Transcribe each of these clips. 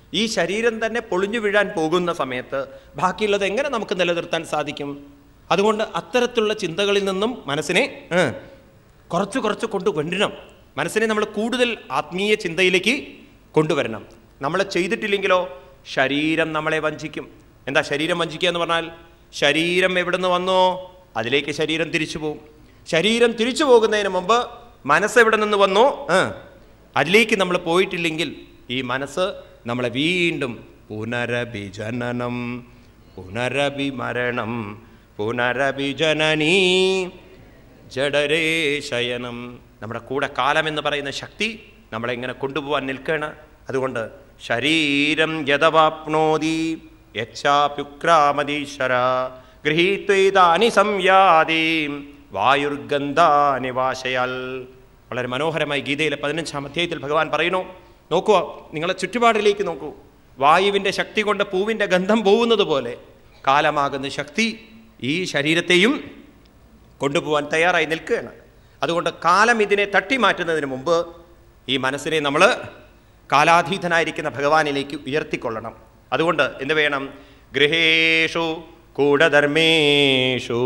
ഈ ശരീരം തന്നെ പൊളിഞ്ഞു വീഴാൻ പോകുന്ന സമയത്ത് ബാക്കിയുള്ളത് എങ്ങനെ നമുക്ക് നിലനിർത്താൻ സാധിക്കും അതുകൊണ്ട് അത്തരത്തിലുള്ള ചിന്തകളിൽ നിന്നും മനസ്സിനെ ഏ, കുറച്ച് കുറച്ച് കൊണ്ടുവരണം മനസ്സിനെ നമ്മൾ കൂടുതൽ ആത്മീയ ചിന്തയിലേക്ക് കൊണ്ടുവരണം നമ്മൾ ചെയ്തിട്ടില്ലെങ്കിലോ ശരീരം നമ്മളെ വഞ്ചിക്കും എന്താ ശരീരം വഞ്ചിക്കുക എന്ന് പറഞ്ഞാൽ ശരീരം എവിടുന്ന് വന്നോ അതിലേക്ക് ശരീരം തിരിച്ചു പോകും ശരീരം തിരിച്ചു പോകുന്നതിന് മുമ്പ് മനസ്സ് എവിടെ നിന്ന് വന്നോ ആ, അതിലേക്ക് നമ്മൾ പോയിട്ടില്ലെങ്കിൽ ഈ മനസ്സ് നമ്മളെ വീണ്ടും പുനരഭിജനനം പുനരഭിമരണം പുനരഭിജനനീ ജഡരേ ശയനം നമ്മുടെ കൂടെ കാലം എന്ന് പറയുന്ന ശക്തി നമ്മളെ ഇങ്ങനെ കൊണ്ടുപോകാൻ നിൽക്കുകയാണ് അതുകൊണ്ട് ശരീരം യഥവാപ്നോതി യച്ഛാപ്യുക്രാമതീശ്വര ഗൃഹീത്വേതാനി സംയാതി വായുർഗന്ധാനി വാശയാൽ വളരെ മനോഹരമായി ഗീതയിലെ പതിനഞ്ചാം അധ്യായത്തിൽ ഭഗവാൻ പറയുന്നു നോക്കുക നിങ്ങളെ ചുറ്റുപാടിലേക്ക് നോക്കൂ വായുവിൻ്റെ ശക്തി കൊണ്ട് പൂവിൻ്റെ ഗന്ധം പോകുന്നത് പോലെ കാലമാകുന്ന ശക്തി ഈ ശരീരത്തെയും കൊണ്ടുപോകാൻ തയ്യാറായി നിൽക്കുകയാണ് അതുകൊണ്ട് കാലം ഇതിനെ തട്ടിമാറ്റുന്നതിന് മുമ്പ് ഈ മനസ്സിനെ നമ്മൾ കാലാതീതനായിരിക്കുന്ന ഭഗവാനിലേക്ക് ഉയർത്തിക്കൊള്ളണം അതുകൊണ്ട് എന്ത് വേണം ഗൃഹേഷു കൂടധർമ്മേഷു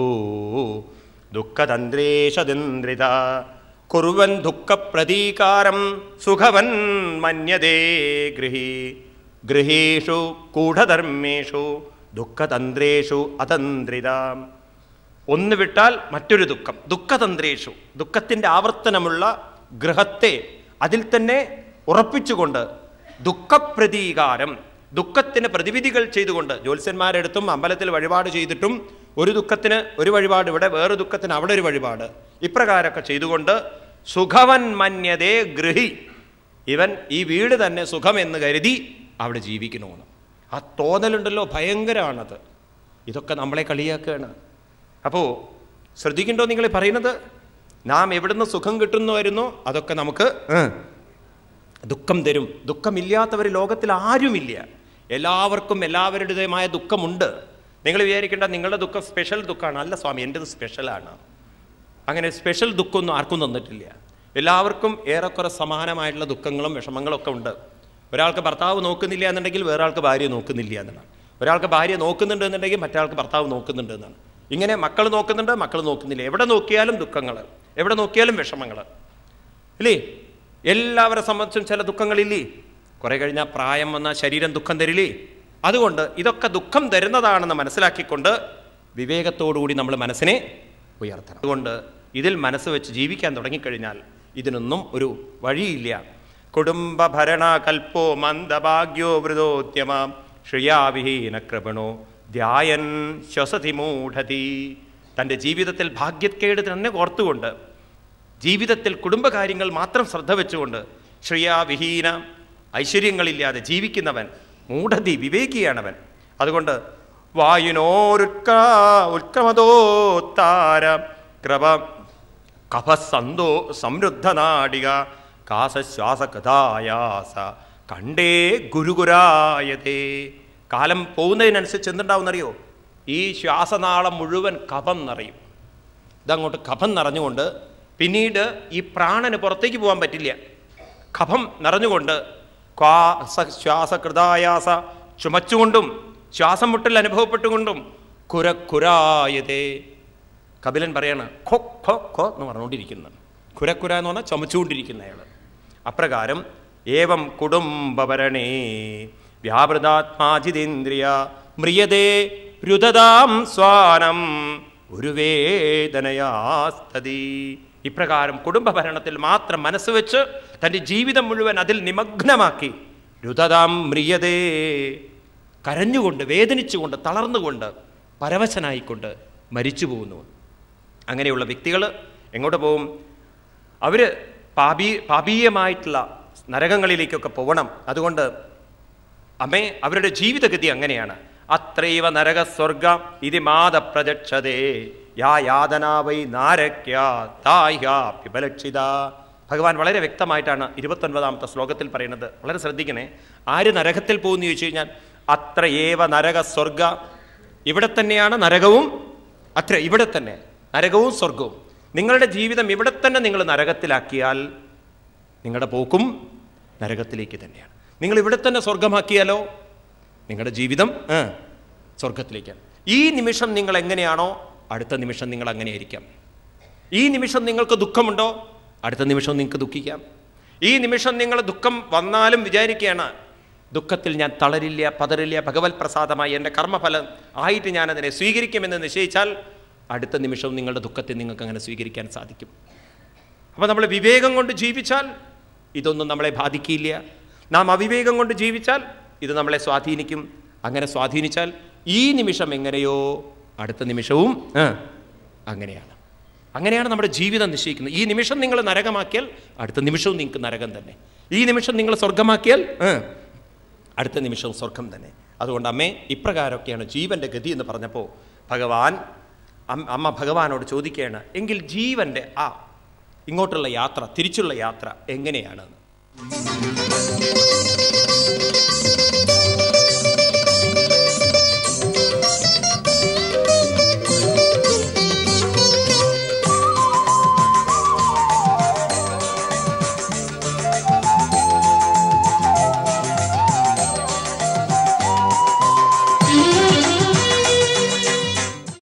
ദുഃഖതന്ത്രേഷതന്ത്രിത കുറുവൻ ദുഃഖപ്രതീകാരം സുഖവൻ മന്യതേ ഗൃഹി ഗൃഹേഷു കൂഢധർമ്മേഷു ദുഃഖതന്ത്രേഷു അതന്ത്രിത ഒന്ന് വിട്ടാൽ മറ്റൊരു ദുഃഖം ദുഃഖതന്ത്രേഷു ദുഃഖത്തിൻ്റെ ആവർത്തനമുള്ള ഗൃഹത്തെ അതിൽ തന്നെ ഉറപ്പിച്ചുകൊണ്ട് ദുഃഖപ്രതീകാരം ദുഃഖത്തിന് പ്രതിവിധികൾ ചെയ്തുകൊണ്ട് ജ്യോത്സ്യന്മാരെടുത്തും അമ്പലത്തിൽ വഴിപാട് ചെയ്തിട്ടും ഒരു ദുഃഖത്തിന് ഒരു വഴിപാട് ഇവിടെ വേറെ ദുഃഖത്തിന് അവിടെ ഒരു വഴിപാട് ഇപ്രകാരമൊക്കെ ചെയ്തുകൊണ്ട് സുഖവൻ മന്യതേ ഗൃഹി ഇവൻ ഈ വീട് തന്നെ സുഖമെന്ന് കരുതി അവിടെ ജീവിക്കണമെന്ന് ആ തോന്നലുണ്ടല്ലോ ഭയങ്കരമാണത് ഇതൊക്കെ നമ്മളെ കളിയാക്കുകയാണ് അപ്പോൾ ശ്രദ്ധിക്കണ്ടോ നിങ്ങൾ പറയുന്നത് നാം എവിടുന്ന് സുഖം കിട്ടുന്നു വരുന്നോ അതൊക്കെ നമുക്ക് ഏ, ദുഃഖം തരും ദുഃഖമില്ലാത്തവർ ലോകത്തിൽ ആരുമില്ല എല്ലാവർക്കും എല്ലാവരുടേതുമായ ദുഃഖമുണ്ട് നിങ്ങൾ വിചാരിക്കേണ്ട നിങ്ങളുടെ ദുഃഖം സ്പെഷ്യൽ ദുഃഖമാണ് അല്ല സ്വാമി എൻ്റെത് സ്പെഷ്യലാണ് അങ്ങനെ സ്പെഷ്യൽ ദുഃഖമൊന്നും ആർക്കും തന്നിട്ടില്ല എല്ലാവർക്കും ഏറെക്കുറെ സമാനമായിട്ടുള്ള ദുഃഖങ്ങളും വിഷമങ്ങളും ഒക്കെ ഉണ്ട് ഒരാൾക്ക് ഭർത്താവ് നോക്കുന്നില്ല എന്നുണ്ടെങ്കിൽ വേറെ ആൾക്ക് ഭാര്യ നോക്കുന്നില്ല എന്നാണ് ഒരാൾക്ക് ഭാര്യ നോക്കുന്നുണ്ട് എന്നുണ്ടെങ്കിൽ മറ്റൊരാൾക്ക് ഭർത്താവ് നോക്കുന്നുണ്ട് എന്നാണ് ഇങ്ങനെ മക്കൾ നോക്കുന്നുണ്ട് മക്കൾ നോക്കുന്നില്ല എവിടെ നോക്കിയാലും ദുഃഖങ്ങൾ എവിടെ നോക്കിയാലും വിഷമങ്ങൾ ഇല്ലേ എല്ലാവരെ സംബന്ധിച്ചും ചില ദുഃഖങ്ങളില്ലേ കുറെ കഴിഞ്ഞാൽ പ്രായം വന്ന ശരീരം ദുഃഖം തരില്ലേ അതുകൊണ്ട് ഇതൊക്കെ ദുഃഖം തരുന്നതാണെന്ന് മനസ്സിലാക്കിക്കൊണ്ട് വിവേകത്തോടുകൂടി നമ്മൾ മനസ്സിനെ ഉയർത്തണം അതുകൊണ്ട് ഇതിൽ മനസ്സ് വെച്ച് ജീവിക്കാൻ തുടങ്ങിക്കഴിഞ്ഞാൽ ഇതിനൊന്നും ഒരു വഴിയില്ല കുടുംബ ഭരണ കൽപ്പോ മന്ദഭാഗ്യോ വൃതോദ്യമ ശ്രിയാവിഹീന കൃപണോ ധ്യായൻ ശ്വസതി മൂഢതി തൻ്റെ ജീവിതത്തിൽ ഭാഗ്യക്കേട് തന്നെ ഓർത്തുകൊണ്ട് ജീവിതത്തിൽ കുടുംബകാര്യങ്ങൾ മാത്രം ശ്രദ്ധ വെച്ചുകൊണ്ട് ശ്രിയാവിഹീന ഐശ്വര്യങ്ങളില്ലാതെ ജീവിക്കുന്നവൻ മൂഢതി വിവേകിയാണവൻ അതുകൊണ്ട് വായുനോരുക്ക ഉത്ക്രമതോത്താര ക്രമ കഫസന്തോ സമൃദ്ധ നാടിക കാസശ്വാസകഥായാസ കണ്ടേ ഗുരുഗുരായതേ കാലം പോകുന്നതിനനുസരിച്ച് എന്തുണ്ടാവുമെന്നറിയോ ഈ ശ്വാസനാളം മുഴുവൻ കഫം നിറയും ഇതങ്ങോട്ട് കഫം നിറഞ്ഞുകൊണ്ട് പിന്നീട് ഈ പ്രാണന് പുറത്തേക്ക് പോകാൻ പറ്റില്ല കഫം നിറഞ്ഞുകൊണ്ട് ക്വാസ ശ്വാസകൃതായാസ ചുമച്ചുകൊണ്ടും ശ്വാസം മുട്ടൽ അനുഭവപ്പെട്ടുകൊണ്ടും കുരക്കുരായതേ കപിലൻ പറയാണ് ഖോ ഖോ ഖോ എന്ന് പറഞ്ഞുകൊണ്ടിരിക്കുന്നു കുരക്കുര എന്ന് പറഞ്ഞാൽ ചുമച്ചുകൊണ്ടിരിക്കുന്ന അയാൾ അപ്രകാരം ഏവം കുടുംബഭരണേ വ്യാപൃതാത്മാജിതേന്ദ്രിയ മ്രിയതേ രുദതാം സ്വാനം ഒരു വേദനയാസ്തതി ഇപ്രകാരം കുടുംബഭരണത്തിൽ മാത്രം മനസ്സ് വെച്ച് തൻ്റെ ജീവിതം മുഴുവൻ അതിൽ നിമഗ്നമാക്കി രുതതാം മ്രിയതേ കരഞ്ഞുകൊണ്ട് വേദനിച്ചുകൊണ്ട് തളർന്നുകൊണ്ട് പരവശനായിക്കൊണ്ട് മരിച്ചു പോകുന്നു അങ്ങനെയുള്ള വ്യക്തികൾ എങ്ങോട്ട് പോകും അവർ പാപീ പാപീയമായിട്ടുള്ള നരകങ്ങളിലേക്കൊക്കെ പോകണം അതുകൊണ്ട് അമ്മേ അവരുടെ ജീവിതഗതി അങ്ങനെയാണ് അത്രൈവ നരക സ്വർഗ ഇതി മാത പ്രജക്ഷതേ യാ യാതനാ വൈ നാരക്യ താഹ്യാപ്യുപലക്ഷിത ഭഗവാൻ വളരെ വ്യക്തമായിട്ടാണ് ഇരുപത്തൊൻപതാമത്തെ ശ്ലോകത്തിൽ പറയുന്നത് വളരെ ശ്രദ്ധിക്കണേ ആര് നരകത്തിൽ പോകുന്നു ചോദിച്ചു കഴിഞ്ഞാൽ അത്ര ഏവ നരക സ്വർഗ ഇവിടെ തന്നെയാണ് നരകവും അത്ര ഇവിടെ തന്നെ നരകവും സ്വർഗവും നിങ്ങളുടെ ജീവിതം ഇവിടെ തന്നെ നിങ്ങൾ നരകത്തിലാക്കിയാൽ നിങ്ങളുടെ പോക്കും നരകത്തിലേക്ക് തന്നെയാണ് നിങ്ങൾ ഇവിടെ തന്നെ സ്വർഗമാക്കിയാലോ നിങ്ങളുടെ ജീവിതം ആ, സ്വർഗത്തിലേക്ക് ഈ നിമിഷം നിങ്ങൾ എങ്ങനെയാണോ അടുത്ത നിമിഷം നിങ്ങൾ അങ്ങനെയായിരിക്കാം ഈ നിമിഷം നിങ്ങൾക്ക് ദുഃഖമുണ്ടോ അടുത്ത നിമിഷം നിങ്ങൾക്ക് ദുഃഖിക്കാം ഈ നിമിഷം നിങ്ങൾ ദുഃഖം വന്നാലും വിചാരിക്കുകയാണ് ദുഃഖത്തിൽ ഞാൻ തളരില്ല പതറില്ല ഭഗവത് പ്രസാദമായി എൻ്റെ കർമ്മഫലം ആയിട്ട് ഞാൻ അതിനെ സ്വീകരിക്കുമെന്ന് നിശ്ചയിച്ചാൽ അടുത്ത നിമിഷവും നിങ്ങളുടെ ദുഃഖത്തെ നിങ്ങൾക്ക് അങ്ങനെ സ്വീകരിക്കാൻ സാധിക്കും അപ്പോൾ നമ്മൾ വിവേകം കൊണ്ട് ജീവിച്ചാൽ ഇതൊന്നും നമ്മളെ ബാധിക്കില്ല നാം അവിവേകം കൊണ്ട് ജീവിച്ചാൽ ഇത് നമ്മളെ സ്വാധീനിക്കും അങ്ങനെ സ്വാധീനിച്ചാൽ ഈ നിമിഷം എങ്ങനെയോ അടുത്ത നിമിഷവും ആ, അങ്ങനെയാണ് അങ്ങനെയാണ് നമ്മുടെ ജീവിതം നിശ്ചയിക്കുന്നത് ഈ നിമിഷം നിങ്ങൾ നരകമാക്കിയാൽ അടുത്ത നിമിഷവും നിങ്ങൾക്ക് നരകം തന്നെ ഈ നിമിഷം നിങ്ങൾ സ്വർഗമാക്കിയാൽ ആ, അടുത്ത നിമിഷവും സ്വർഗം തന്നെ അതുകൊണ്ട് അമ്മേ ഇപ്രകാരമൊക്കെയാണ് ജീവന്റെ ഗതി എന്ന് പറഞ്ഞപ്പോൾ ഭഗവാൻ അം- അമ്മ ഭഗവാനോട് ചോദിക്കുകയാണ് എങ്കിൽ ജീവന്റെ ആ ഇങ്ങോട്ടുള്ള യാത്ര തിരിച്ചുള്ള യാത്ര എങ്ങനെയാണെന്ന്